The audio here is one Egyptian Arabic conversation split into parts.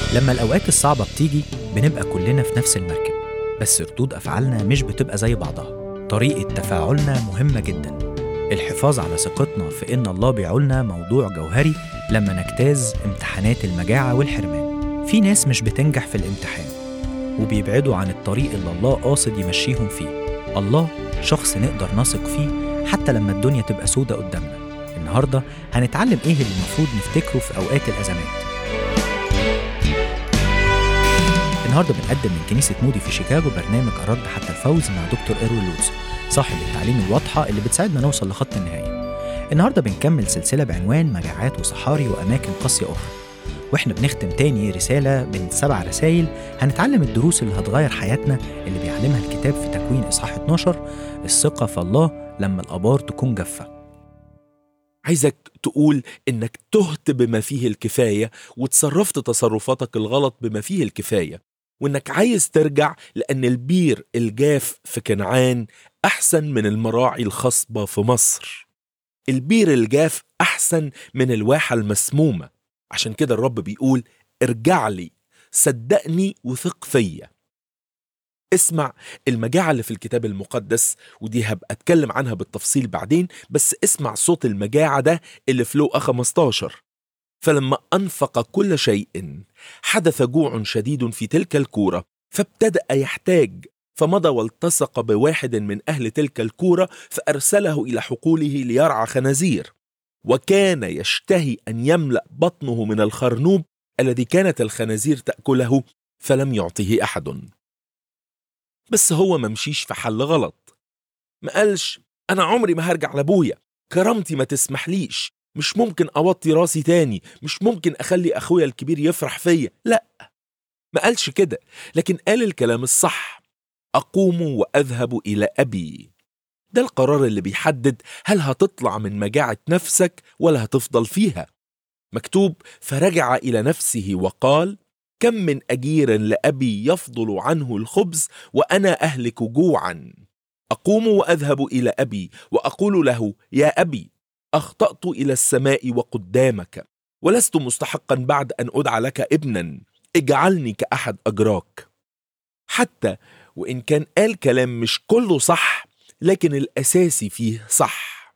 لما الأوقات الصعبة بتيجي بنبقى كلنا في نفس المركب بس ردود أفعالنا مش بتبقى زي بعضها طريقة تفاعلنا مهمة جدا الحفاظ على ثقتنا في إن الله بيعولنا موضوع جوهري لما نجتاز امتحانات المجاعة والحرمان في ناس مش بتنجح في الامتحان وبيبعدوا عن الطريق اللي الله قاصد يمشيهم فيه الله شخص نقدر نثق فيه حتى لما الدنيا تبقى سودة قدامنا النهاردة هنتعلم إيه اللي المفروض نفتكره في أوقات الأزمات النهارده بنقدم من كنيسة مودي في شيكاغو برنامج الرد حتى الفوز مع دكتور إيروين لوتس صاحب التعليم الواضحة اللي بتساعدنا نوصل لخط النهاية النهارده بنكمل سلسلة بعنوان مجاعات وصحاري وأماكن قاسية أخرى واحنا بنختم تاني رسالة من سبع رسائل هنتعلم الدروس اللي هتغير حياتنا اللي بيعلمها الكتاب في تكوين إصحاح 12 الثقة في الله لما الآبار تكون جافة عايزك تقول انك تهت بما فيه الكفايه وتصرفت تصرفاتك الغلط بما فيه الكفايه وانك عايز ترجع لان البير الجاف في كنعان احسن من المراعي الخصبه في مصر البير الجاف احسن من الواحه المسمومه عشان كده الرب بيقول ارجع لي صدقني وثق فيا اسمع المجاعة اللي في الكتاب المقدس ودي هبقى اتكلم عنها بالتفصيل بعدين بس اسمع صوت المجاعة ده اللي في لوقا 15 فلما أنفق كل شيء حدث جوع شديد في تلك الكورة فابتدأ يحتاج فمضى والتصق بواحد من أهل تلك الكورة فأرسله إلى حقوله ليرعى خنازير وكان يشتهي أن يملأ بطنه من الخرنوب الذي كانت الخنازير تأكله فلم يعطه أحد بس هو ممشيش في حل غلط ما قالش أنا عمري ما هرجع لأبويا كرامتي ما تسمحليش مش ممكن أوطي راسي تاني مش ممكن أخلي أخويا الكبير يفرح فيا لا ما قالش كده لكن قال الكلام الصح أقوم وأذهب إلى أبي ده القرار اللي بيحدد هل هتطلع من مجاعة نفسك ولا هتفضل فيها مكتوب فرجع إلى نفسه وقال كم من أجير لأبي يفضل عنه الخبز وأنا أهلك جوعا أقوم وأذهب إلى أبي وأقول له يا أبي أخطأت إلى السماء وقدامك ولست مستحقا بعد أن أدعى لك ابنا اجعلني كأحد أجراك حتى وإن كان قال كلام مش كله صح لكن الأساسي فيه صح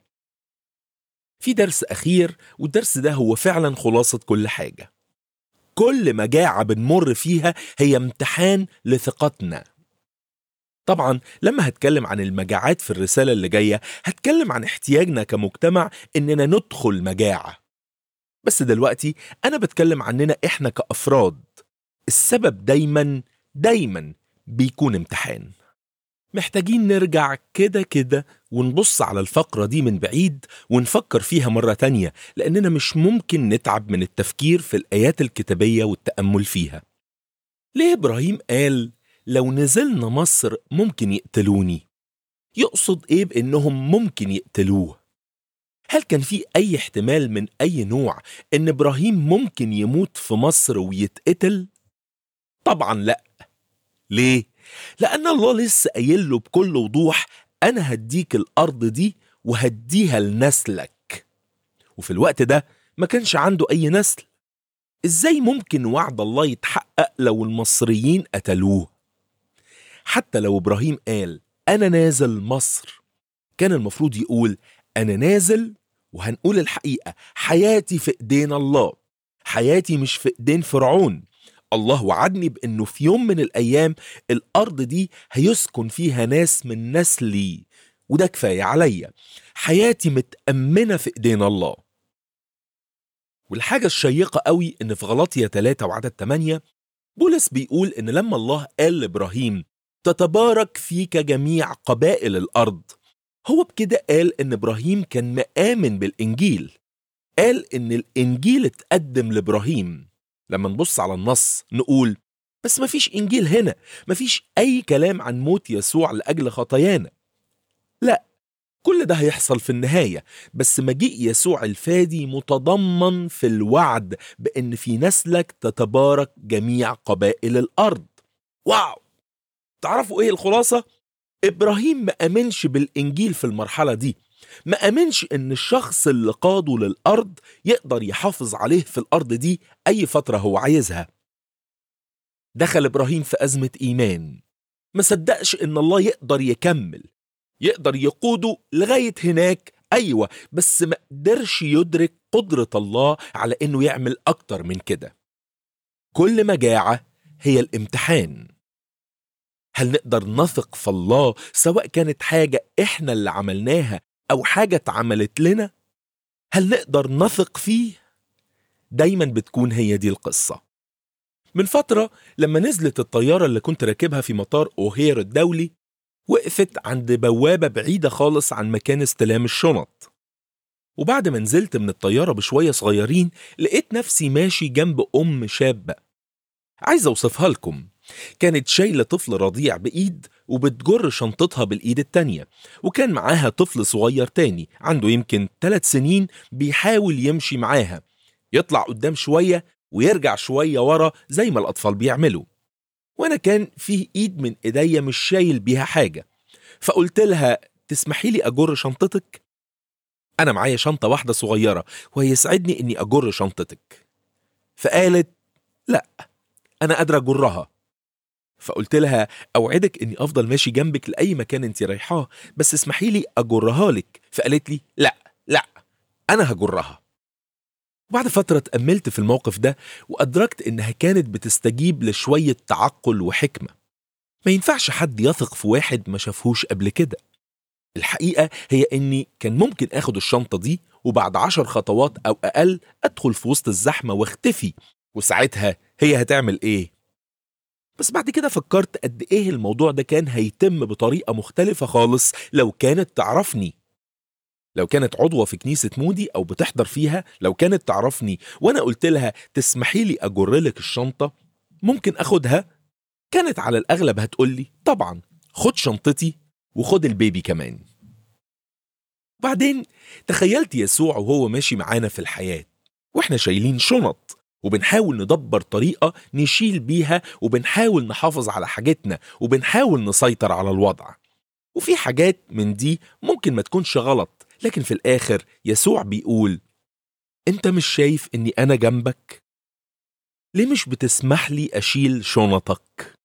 في درس أخير والدرس ده هو فعلا خلاصة كل حاجة كل مجاعة بنمر فيها هي امتحان لثقتنا طبعا لما هتكلم عن المجاعات في الرسالة اللي جاية هتكلم عن احتياجنا كمجتمع إننا ندخل مجاعة بس دلوقتي أنا بتكلم عننا إحنا كأفراد السبب دايما دايما بيكون امتحان محتاجين نرجع كده كده ونبص على الفقرة دي من بعيد ونفكر فيها مرة تانية لأننا مش ممكن نتعب من التفكير في الآيات الكتابية والتأمل فيها ليه إبراهيم قال لو نزلنا مصر ممكن يقتلوني يقصد إيه بإنهم ممكن يقتلوه هل كان في أي احتمال من أي نوع إن إبراهيم ممكن يموت في مصر ويتقتل؟ طبعا لأ ليه؟ لأن الله لسه قايل له بكل وضوح أنا هديك الأرض دي وهديها لنسلك وفي الوقت ده ما كانش عنده أي نسل إزاي ممكن وعد الله يتحقق لو المصريين قتلوه حتى لو إبراهيم قال أنا نازل مصر كان المفروض يقول أنا نازل وهنقول الحقيقة حياتي في إيدين الله حياتي مش في إيدين فرعون الله وعدني بأنه في يوم من الأيام الأرض دي هيسكن فيها ناس من نسلي وده كفاية عليا حياتي متأمنة في إيدين الله والحاجة الشيقة قوي إن في غلطية 3 وعدد 8 بولس بيقول إن لما الله قال لإبراهيم تتبارك فيك جميع قبائل الأرض هو بكده قال إن إبراهيم كان مآمن بالإنجيل قال إن الإنجيل اتقدم لإبراهيم لما نبص على النص نقول بس مفيش إنجيل هنا مفيش أي كلام عن موت يسوع لأجل خطايانا لا كل ده هيحصل في النهاية بس مجيء يسوع الفادي متضمن في الوعد بأن في نسلك تتبارك جميع قبائل الأرض واو تعرفوا إيه الخلاصة؟ إبراهيم ما أمنش بالإنجيل في المرحلة دي ما أمنش إن الشخص اللي قاده للأرض يقدر يحافظ عليه في الأرض دي أي فترة هو عايزها دخل إبراهيم في أزمة إيمان ما صدقش إن الله يقدر يكمل يقدر يقوده لغاية هناك أيوة بس ما قدرش يدرك قدرة الله على إنه يعمل أكتر من كده كل مجاعة هي الامتحان هل نقدر نثق في الله سواء كانت حاجة إحنا اللي عملناها أو حاجة اتعملت لنا؟ هل نقدر نثق فيه؟ دايما بتكون هي دي القصة من فترة لما نزلت الطيارة اللي كنت راكبها في مطار أوهير الدولي وقفت عند بوابة بعيدة خالص عن مكان استلام الشنط وبعد ما نزلت من الطيارة بشوية صغيرين لقيت نفسي ماشي جنب أم شابة عايز أوصفها لكم كانت شايلة طفل رضيع بإيد وبتجر شنطتها بالإيد التانية وكان معاها طفل صغير تاني عنده يمكن ثلاث سنين بيحاول يمشي معاها يطلع قدام شوية ويرجع شوية ورا زي ما الأطفال بيعملوا وأنا كان فيه إيد من إيديا مش شايل بيها حاجة فقلت لها تسمحي لي أجر شنطتك؟ أنا معايا شنطة واحدة صغيرة ويسعدني إني أجر شنطتك فقالت لا أنا قادرة أجرها فقلت لها أوعدك إني أفضل ماشي جنبك لأي مكان أنت رايحاه بس اسمحي لي أجرها لك فقالت لي لا لا أنا هجرها وبعد فترة تأملت في الموقف ده وأدركت إنها كانت بتستجيب لشوية تعقل وحكمة ما ينفعش حد يثق في واحد ما شافهوش قبل كده الحقيقة هي إني كان ممكن آخد الشنطة دي وبعد عشر خطوات أو أقل أدخل في وسط الزحمة واختفي وساعتها هي هتعمل إيه؟ بس بعد كده فكرت قد إيه الموضوع ده كان هيتم بطريقة مختلفة خالص لو كانت تعرفني لو كانت عضوة في كنيسة مودي أو بتحضر فيها لو كانت تعرفني وأنا قلت لها تسمحي لي أجر لك الشنطة ممكن أخدها كانت على الأغلب هتقول لي طبعا خد شنطتي وخد البيبي كمان بعدين تخيلت يسوع وهو ماشي معانا في الحياة واحنا شايلين شنط وبنحاول ندبر طريقة نشيل بيها وبنحاول نحافظ على حاجتنا وبنحاول نسيطر على الوضع وفي حاجات من دي ممكن ما تكونش غلط لكن في الآخر يسوع بيقول أنت مش شايف إني أنا جنبك؟ ليه مش بتسمح لي أشيل شنطك؟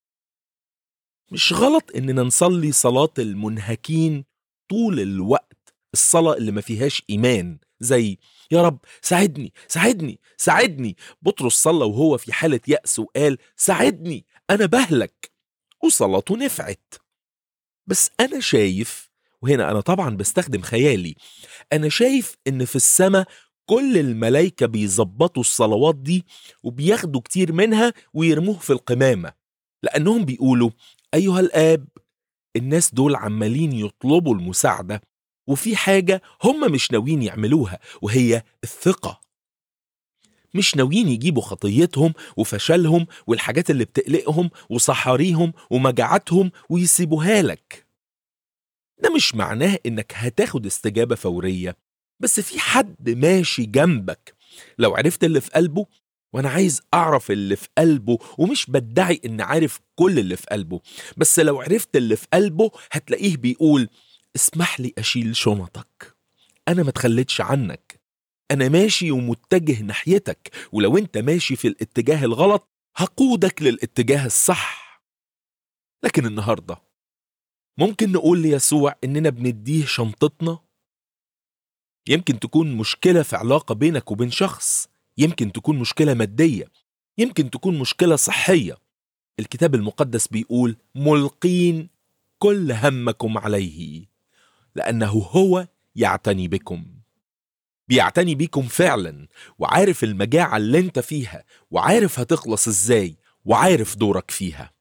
مش غلط إننا نصلي صلاة المنهكين طول الوقت الصلاة اللي ما فيهاش إيمان زي يا رب ساعدني ساعدني ساعدني بطرس صلى وهو في حالة يأس وقال ساعدني أنا بهلك وصلاته نفعت بس أنا شايف وهنا أنا طبعا بستخدم خيالي أنا شايف إن في السماء كل الملايكة بيظبطوا الصلوات دي وبياخدوا كتير منها ويرموه في القمامة لأنهم بيقولوا أيها الآب الناس دول عمالين يطلبوا المساعدة وفي حاجة هم مش ناويين يعملوها وهي الثقة مش ناويين يجيبوا خطيتهم وفشلهم والحاجات اللي بتقلقهم وصحاريهم ومجاعتهم ويسيبوها لك ده مش معناه انك هتاخد استجابة فورية بس في حد ماشي جنبك لو عرفت اللي في قلبه وانا عايز اعرف اللي في قلبه ومش بدعي ان عارف كل اللي في قلبه بس لو عرفت اللي في قلبه هتلاقيه بيقول اسمح لي اشيل شنطك انا ما تخليتش عنك انا ماشي ومتجه ناحيتك ولو انت ماشي في الاتجاه الغلط هقودك للاتجاه الصح لكن النهارده ممكن نقول ليسوع اننا بنديه شنطتنا يمكن تكون مشكله في علاقه بينك وبين شخص يمكن تكون مشكله ماديه يمكن تكون مشكله صحيه الكتاب المقدس بيقول ملقين كل همكم عليه لانه هو يعتني بكم بيعتني بيكم فعلا وعارف المجاعه اللي انت فيها وعارف هتخلص ازاي وعارف دورك فيها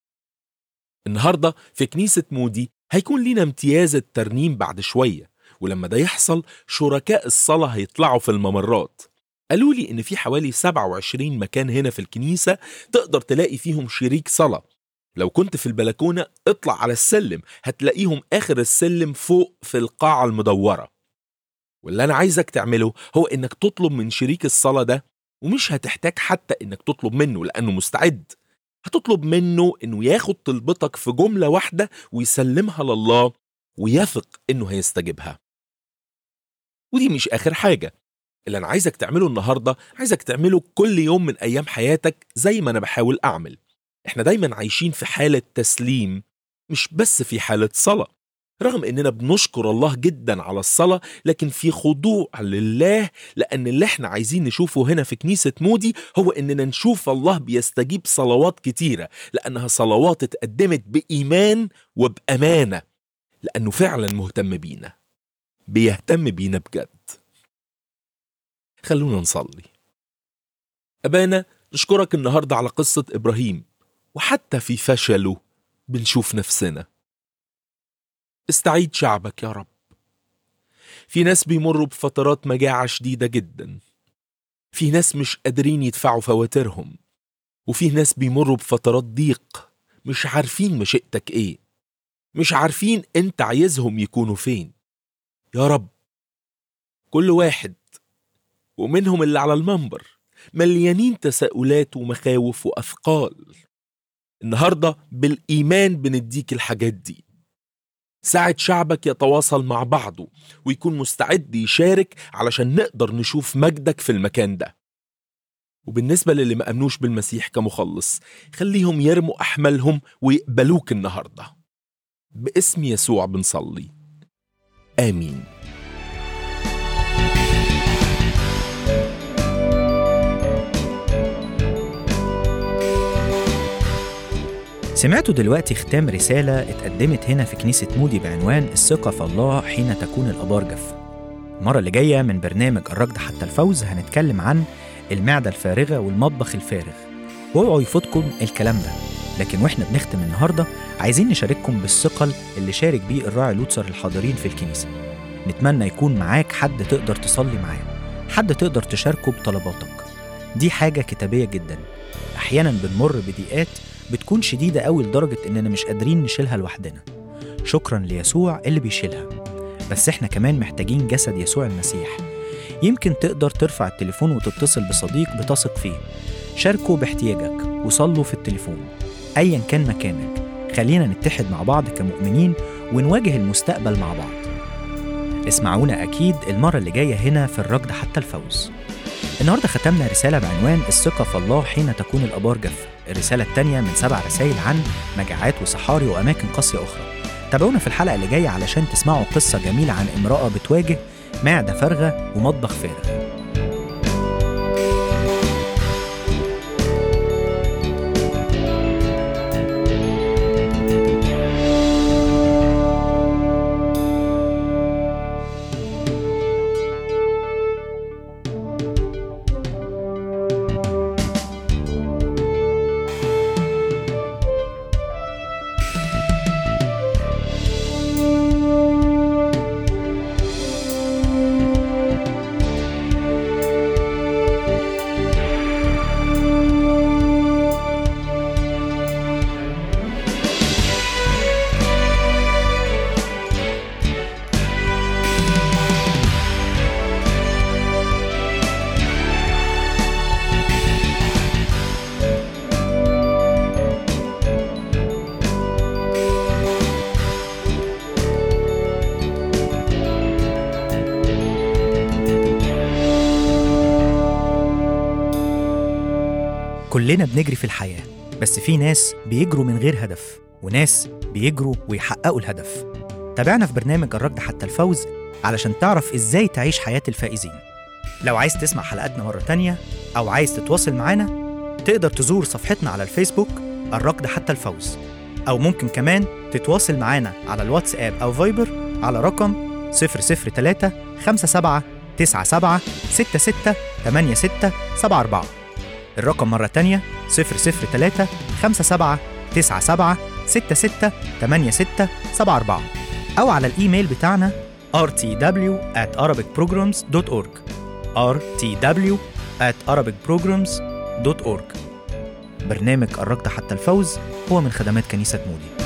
النهارده في كنيسه مودي هيكون لينا امتياز الترنيم بعد شويه ولما ده يحصل شركاء الصلاه هيطلعوا في الممرات قالوا لي ان في حوالي 27 مكان هنا في الكنيسه تقدر تلاقي فيهم شريك صلاه لو كنت في البلكونه اطلع على السلم هتلاقيهم اخر السلم فوق في القاعه المدوره واللي انا عايزك تعمله هو انك تطلب من شريك الصلاه ده ومش هتحتاج حتى انك تطلب منه لانه مستعد هتطلب منه انه ياخد طلبتك في جمله واحده ويسلمها لله ويثق انه هيستجيبها ودي مش اخر حاجه اللي انا عايزك تعمله النهارده عايزك تعمله كل يوم من ايام حياتك زي ما انا بحاول اعمل احنا دايما عايشين في حالة تسليم مش بس في حالة صلاة رغم اننا بنشكر الله جدا على الصلاة لكن في خضوع لله لان اللي احنا عايزين نشوفه هنا في كنيسة مودي هو اننا نشوف الله بيستجيب صلوات كتيرة لانها صلوات اتقدمت بايمان وبامانة لانه فعلا مهتم بينا بيهتم بينا بجد خلونا نصلي أبانا نشكرك النهاردة على قصة إبراهيم وحتى في فشله بنشوف نفسنا استعيد شعبك يا رب في ناس بيمروا بفترات مجاعة شديدة جدا في ناس مش قادرين يدفعوا فواتيرهم وفي ناس بيمروا بفترات ضيق مش عارفين مشيئتك ايه مش عارفين انت عايزهم يكونوا فين يا رب كل واحد ومنهم اللي على المنبر مليانين تساؤلات ومخاوف وأثقال النهاردة بالإيمان بنديك الحاجات دي ساعد شعبك يتواصل مع بعضه ويكون مستعد يشارك علشان نقدر نشوف مجدك في المكان ده وبالنسبة للي ما أمنوش بالمسيح كمخلص خليهم يرموا أحمالهم ويقبلوك النهاردة باسم يسوع بنصلي آمين سمعتوا دلوقتي ختام رسالة اتقدمت هنا في كنيسة مودي بعنوان الثقة في الله حين تكون الآبار جافة. المرة اللي جاية من برنامج الركض حتى الفوز هنتكلم عن المعدة الفارغة والمطبخ الفارغ. واوعوا يفوتكم الكلام ده. لكن واحنا بنختم النهاردة عايزين نشارككم بالثقل اللي شارك بيه الراعي لوتسر الحاضرين في الكنيسة. نتمنى يكون معاك حد تقدر تصلي معاه. حد تقدر تشاركه بطلباتك. دي حاجة كتابية جدا. أحيانا بنمر بضيقات بتكون شديدة قوي لدرجة إننا مش قادرين نشيلها لوحدنا شكرا ليسوع اللي بيشيلها بس إحنا كمان محتاجين جسد يسوع المسيح يمكن تقدر ترفع التليفون وتتصل بصديق بتثق فيه شاركه باحتياجك وصلوا في التليفون أيا كان مكانك خلينا نتحد مع بعض كمؤمنين ونواجه المستقبل مع بعض اسمعونا أكيد المرة اللي جاية هنا في الركض حتى الفوز النهارده ختمنا رسالة بعنوان الثقة في الله حين تكون الآبار جافة، الرسالة التانية من سبع رسائل عن مجاعات وصحاري وأماكن قاسية أخرى. تابعونا في الحلقة اللي جاية علشان تسمعوا قصة جميلة عن امرأة بتواجه معدة فارغة ومطبخ فارغ. كلنا بنجري في الحياة بس في ناس بيجروا من غير هدف وناس بيجروا ويحققوا الهدف تابعنا في برنامج الركض حتى الفوز علشان تعرف ازاي تعيش حياة الفائزين لو عايز تسمع حلقاتنا مرة تانية أو عايز تتواصل معانا تقدر تزور صفحتنا على الفيسبوك الركض حتى الفوز أو ممكن كمان تتواصل معانا على الواتساب أو فايبر على رقم 003 57 97 66 86 74 الرقم مرة تانية 003 57 97 66 86 74 أو على الإيميل بتاعنا rtw at arabicprograms.org rtw at arabicprograms.org برنامج الركض حتى الفوز هو من خدمات كنيسة مودي